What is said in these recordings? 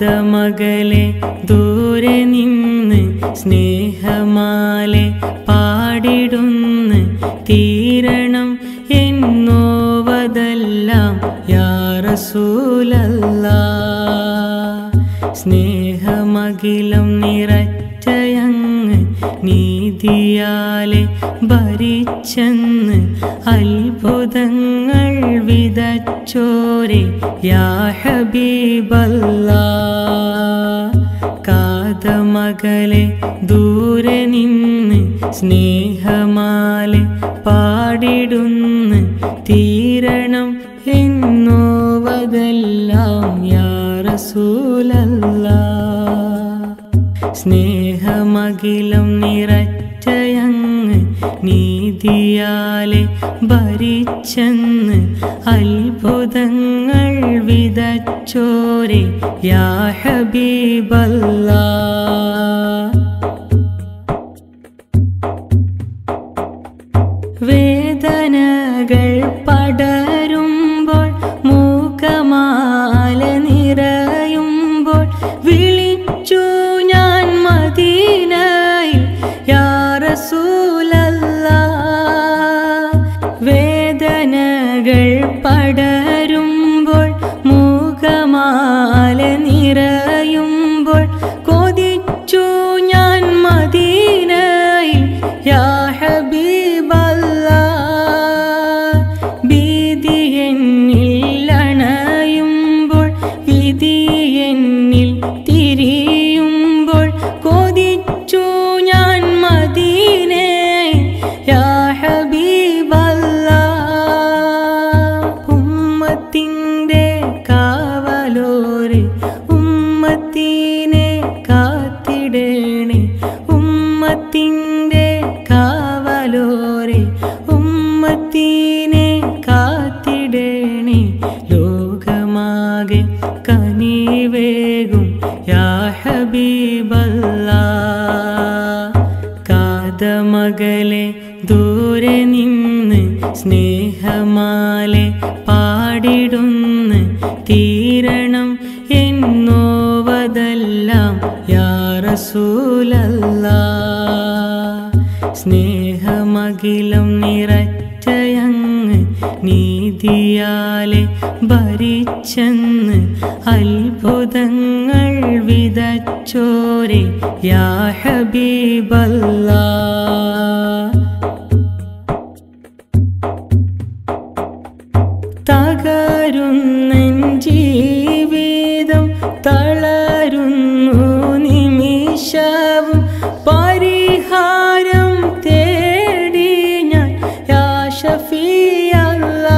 കാതമകലെ ദൂരെ നിന്ന് സ്നേഹമാലെ പാടിടുന്ന് തീരണം എന്നോവതെല്ലാം യാറസൂലല്ലാ സ്നേഹമകിലം നിറച്ചയങ്ങ് നീതിയാലെ ഭരിച്ചെന്ന് അത്ഭുതങ്ങൾ വിതച്ചോരെ യാ ഹബീബല്ലാ കാതമകലെ ദൂരെ നിന്ന് സ്നേഹമാലെ പാടിടുന്ന് തീരണം എന്നോവതെല്ലാം യാ റസൂലല്ലാ സ്നേഹമകിലം നിറച്ചയങ്ങ് നീതിയാലെ ഭരിച്ചെന്ന് അത്ഭുതങ്ങൾ വിതച്ചോരെ യാ ഹബീബല്ലാ വേദനകൾ പടരുമ്പോൾ മൂക്കമാല നിറയുമ്പോൾ വിളിച്ചു ഞാൻ മദീനയിൽ യാ റസൂലല്ലാ വേദനകൾ പടരുമ്പോൾ മൂകമാല നിറയുമ്പോൾ കൊതിച്ചു ഞാൻ മദീനയിൽ യാ ഹബീബല്ലാ ഭീതി എന്നിൽ അണയുമ്പോൾ വിധി എന്നിൽ തിരിയുമ്പോൾ കൊതിച്ചു ഞാൻ മദീനെ യാ ഹബീബല്ലാ ഉമ്മത്തിൻ്റെ കാവലോരെ ഉമ്മത്തീനെ കാത്തിടേണേ ഉമ്മത്തിൻ്റെ കാവലോരെ ഉമ്മത്തീനെ കാത്തിടേണേ ലോകമാകെ കനിവേകും യാ ഹബീബല്ലാ കാതമകലെ ദൂരെ നിന്ന് സ്നേഹമാലെ പാടിടുന്ന് തീരണം എന്നോവതെല്ലാം യാ റസൂലല്ലാ സ്നേഹമകിലം നിറച്ചയങ്ങ് നീതിയാലെ ഭരിച്ചെന്ന് അത്ഭുതങ്ങൾ വിതച്ചോരെ യാ ഹബീബല്ലാ തകരുന്നൻ ജീവിതം തളരുന്നു നിമിഷവും പരിഹാരം തേടി ഞാൻ യാ ഷഫീഅല്ലാ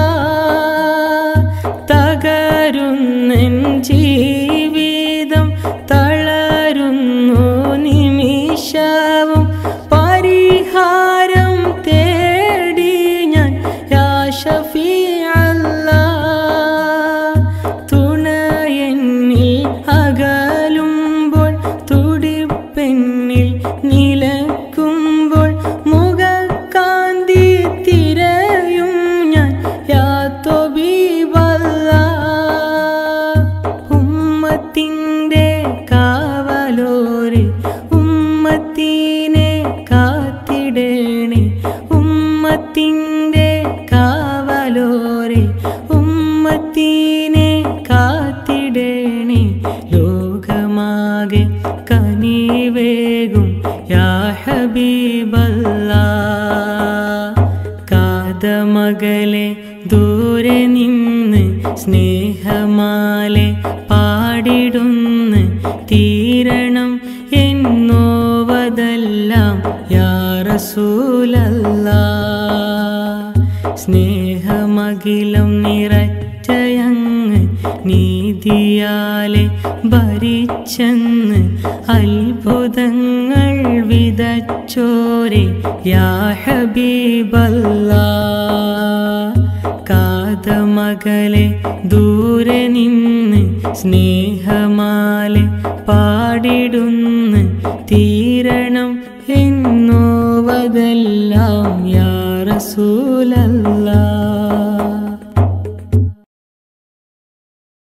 തകരുന്നൻ ജീവിതം തളരുന്നു നിമിഷവും പരിഹാരം തേടി ഞാൻ യാ ഷഫീഅല്ലാ തുണയെന്നിൽ അകലുമ്പോൾ തുടിപ്പെന്നിൽ നിലക്കുമ്പോൾ മുഖക്കാന്തി തിരയും ഞാൻ യാ തൊബീബല്ലാ ഉമ്മത്തിൻ്റെ കാവലോരെ ഉമ്മത്തീനെ കാത്തിടേണേ ഉമ്മത്തിൻ്റെ കാവലോരെ ഉമ്മത്തീനെ കാത്തിടേണേ ലോകമാകെ കനിവേകും യാ ഹബീബല്ലാ കാതമകലെ ദൂരെ നിന്ന് സ്നേഹമാലെ പാടിടുന്ന് തീരണം എന്നോവതെല്ലാം യാ റസൂലല്ലാ സ്നേഹമകിലം നിറച്ചയങ്ങ് നീതിയാലെ ഭരിച്ചെന്ന് അത്ഭുതങ്ങൾ വിതച്ചോരെ യാ ഹബീബല്ലാ കാതമകലെ ദൂരെ നിന്ന് സ്നേഹമാലെ പാടിടുന്ന് തീരണം എന്നോവതെല്ലാം യാ റസൂലല്ലാ